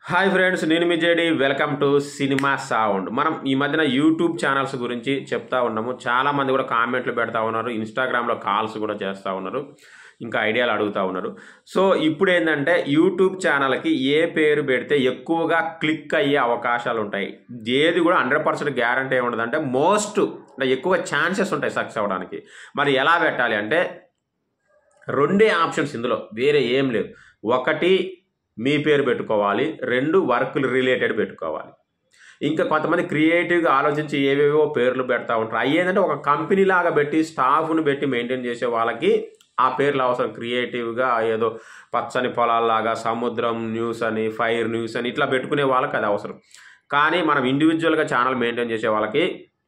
hi friends నేను మీ JD welcome to cinema sound మనం ఈ మధ్యన యూట్యూబ్ ఛానల్స్ గురించి చెప్తా ఉన్నాము చాలా మంది కూడా కామెంట్లు పెడతా ఉన్నారు ఇన్స్టాగ్రామ్లో కాల్స్ కూడా చేస్తూ ఉన్నారు ఇంకా ఐడియాలు అడుగుతూ ఉన్నారు సో ఇప్పుడు ఏంటంటే యూట్యూబ్ ఛానల్కి ఏ పేరు పెడితే ఎక్కువగా క్లిక్ అయ్యే అవకాశాలు ఉంటాయి ఏది కూడా హండ్రెడ్ పర్సెంట్ గ్యారంటీ ఏముండదు అంటే మోస్ట్ అంటే ఎక్కువ ఛాన్సెస్ ఉంటాయి సక్సెస్ అవ్వడానికి మరి ఎలా పెట్టాలి అంటే రెండే ఆప్షన్స్ ఇందులో వేరే ఏం లేదు ఒకటి మీ పేరు పెట్టుకోవాలి రెండు వర్క్ రిలేటెడ్ పెట్టుకోవాలి ఇంకా కొంతమంది క్రియేటివ్గా ఆలోచించి ఏవేవో పేర్లు పెడతా ఉంటారు అవి ఏంటంటే ఒక కంపెనీ లాగా పెట్టి స్టాఫ్ను పెట్టి మెయింటైన్ చేసే వాళ్ళకి ఆ పేర్లు అవసరం క్రియేటివ్గా ఏదో పచ్చని పొలాల్లాగా సముద్రం న్యూస్ అని ఫైర్ న్యూస్ అని ఇట్లా పెట్టుకునే వాళ్ళకి అది అవసరం కానీ మనం ఇండివిజువల్గా ఛానల్ మెయింటైన్ చేసే వాళ్ళకి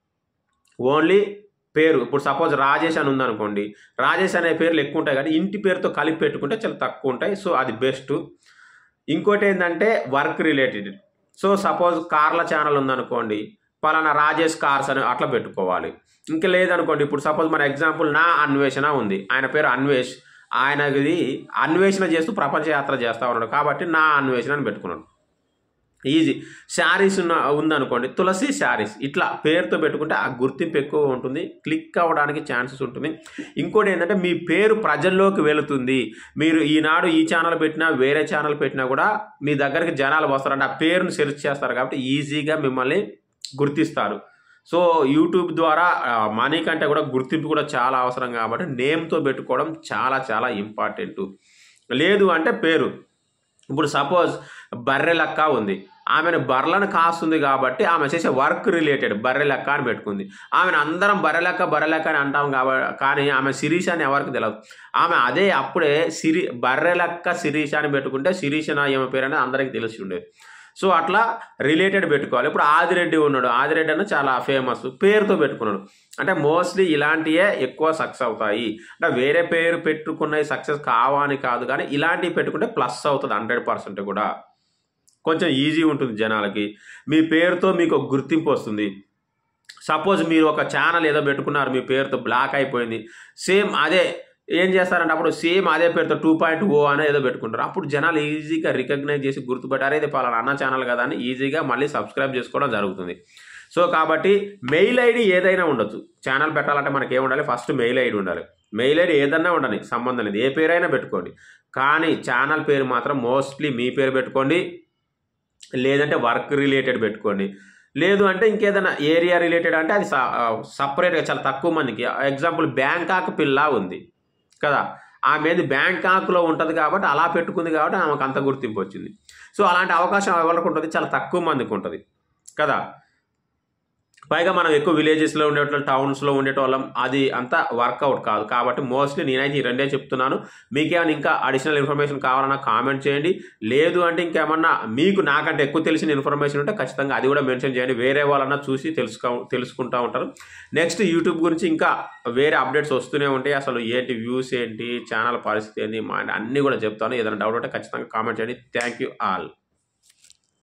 ఓన్లీ పేరు ఇప్పుడు సపోజ్ రాజేష్ అని ఉందనుకోండి రాజేష్ అనే పేర్లు ఎక్కువ ఉంటాయి కానీ ఇంటి పేరుతో కలిపి పెట్టుకుంటే చాలా తక్కువ ఉంటాయి సో అది బెస్ట్ ఇంకోటి ఏంటంటే వర్క్ రిలేటెడ్ సో సపోజ్ కార్ల ఛానల్ ఉందనుకోండి పలానా రాజేష్ కార్స్ అని అట్లా పెట్టుకోవాలి ఇంకా లేదనుకోండి ఇప్పుడు సపోజ్ మన ఎగ్జాంపుల్ నా అన్వేషణ ఉంది ఆయన పేరు అన్వేష్ ఆయనది అన్వేషణ చేస్తూ ప్రపంచ యాత్ర చేస్తూ ఉన్నాడు కాబట్టి నా అన్వేషణ అని పెట్టుకున్నాడు ఈజీ శారీస్ ఉన్న ఉందనుకోండి తులసి శారీస్ ఇట్లా పేరుతో పెట్టుకుంటే ఆ గుర్తింపు ఎక్కువ ఉంటుంది క్లిక్ అవ్వడానికి ఛాన్సెస్ ఉంటుంది ఇంకోటి ఏంటంటే మీ పేరు ప్రజల్లోకి వెళుతుంది మీరు ఈనాడు ఈ ఛానల్ పెట్టినా వేరే ఛానల్ పెట్టినా కూడా మీ దగ్గరికి జనాలు వస్తారంటే ఆ పేరును సెర్చ్ చేస్తారు కాబట్టి ఈజీగా మిమ్మల్ని గుర్తిస్తారు సో యూట్యూబ్ ద్వారా మనీ కంటే కూడా గుర్తింపు కూడా చాలా అవసరం కాబట్టి నేమ్తో పెట్టుకోవడం చాలా చాలా ఇంపార్టెంట్ లేదు అంటే పేరు ఇప్పుడు సపోజ్ బర్రె లెక్క ఉంది ఆమెను బర్రెలను కాస్తుంది కాబట్టి ఆమె చేసే వర్క్ రిలేటెడ్ బర్రె లెక్క అని పెట్టుకుంది ఆమెను అందరం బర్రె లెక్క బర్రె లెక్క అని అంటాం కాబట్టి కానీ ఆమె శిరీష అని ఎవరికి తెలియదు ఆమె అదే అప్పుడే సిరి బర్రె లెక్క శిరీష అని పెట్టుకుంటే శిరీష నా ఏమ పేరు అనేది అందరికీ తెలిసి ఉండేది సో అట్లా రిలేటెడ్ పెట్టుకోవాలి ఇప్పుడు ఆదిరెడ్డి ఉన్నాడు ఆదిరెడ్డి అన్న చాలా ఫేమస్ పేరుతో పెట్టుకున్నాడు అంటే మోస్ట్లీ ఇలాంటివే ఎక్కువ సక్సెస్ అవుతాయి అంటే వేరే పేరు పెట్టుకున్నవి సక్సెస్ కావని కాదు కానీ ఇలాంటివి పెట్టుకుంటే ప్లస్ అవుతుంది హండ్రెడ్ పర్సెంట్ కూడా కొంచెం ఈజీ ఉంటుంది జనాలకి మీ పేరుతో మీకు ఒక గుర్తింపు వస్తుంది సపోజ్ మీరు ఒక ఛానల్ ఏదో పెట్టుకున్నారు మీ పేరుతో బ్లాక్ అయిపోయింది సేమ్ అదే ఏం చేస్తారంటే అప్పుడు సేమ్ అదే పేరుతో టూ పాయింట్ ఓ అని ఏదో పెట్టుకుంటారు అప్పుడు జనాలు ఈజీగా రికగ్నైజ్ చేసి గుర్తుపెట్టారు ఇది పలానా అన్న ఛానల్ కదా అని ఈజీగా మళ్ళీ సబ్స్క్రైబ్ చేసుకోవడం జరుగుతుంది సో కాబట్టి మెయిల్ ఐడి ఏదైనా ఉండొచ్చు ఛానల్ పెట్టాలంటే మనకి ఏమి ఉండాలి ఫస్ట్ మెయిల్ ఐడి ఉండాలి మెయిల్ ఐడి ఏదన్నా ఉండని సంబంధం లేదు ఏ పేరైనా పెట్టుకోండి కానీ ఛానల్ పేరు మాత్రం మోస్ట్లీ మీ పేరు పెట్టుకోండి లేదంటే వర్క్ రిలేటెడ్ పెట్టుకోండి లేదు అంటే ఇంకేదైనా ఏరియా రిలేటెడ్ అంటే అది సపరేట్గా చాలా తక్కువ మందికి ఎగ్జాంపుల్ బ్యాంకాక్ పిల్ల ఉంది కదా ఆమె బ్యాంకాక్లో ఉంటుంది కాబట్టి అలా పెట్టుకుంది కాబట్టి ఆమెకు అంత గుర్తింపు వచ్చింది సో అలాంటి అవకాశం ఎవరికి ఉంటుంది చాలా తక్కువ మందికి ఉంటుంది కదా పైగా మనం ఎక్కువ విలేజెస్లో ఉండేటోళ్ళం టౌన్స్లో ఉండేటోళ్ళం అది అంతా వర్కౌట్ కాదు కాబట్టి మోస్ట్లీ నేనైతే ఈ రెండే చెప్తున్నాను మీకేమైనా ఇంకా అడిషనల్ ఇన్ఫర్మేషన్ కావాలన్నా కామెంట్ చేయండి లేదు అంటే ఇంకేమన్నా మీకు నాకంటే ఎక్కువ తెలిసిన ఇన్ఫర్మేషన్ ఉంటే ఖచ్చితంగా అది కూడా మెన్షన్ చేయండి వేరే వాళ్ళన్నా చూసి తెలుసుకో తెలుసుకుంటూ ఉంటారు నెక్స్ట్ యూట్యూబ్ గురించి ఇంకా వేరే అప్డేట్స్ వస్తూనే ఉంటాయి అసలు ఏంటి వ్యూస్ ఏంటి ఛానల్ పరిస్థితి ఏంటి మా అన్నీ కూడా చెప్తాను ఏదైనా డౌట్ ఉంటే ఖచ్చితంగా కామెంట్ చేయండి థ్యాంక్ యూ ఆల్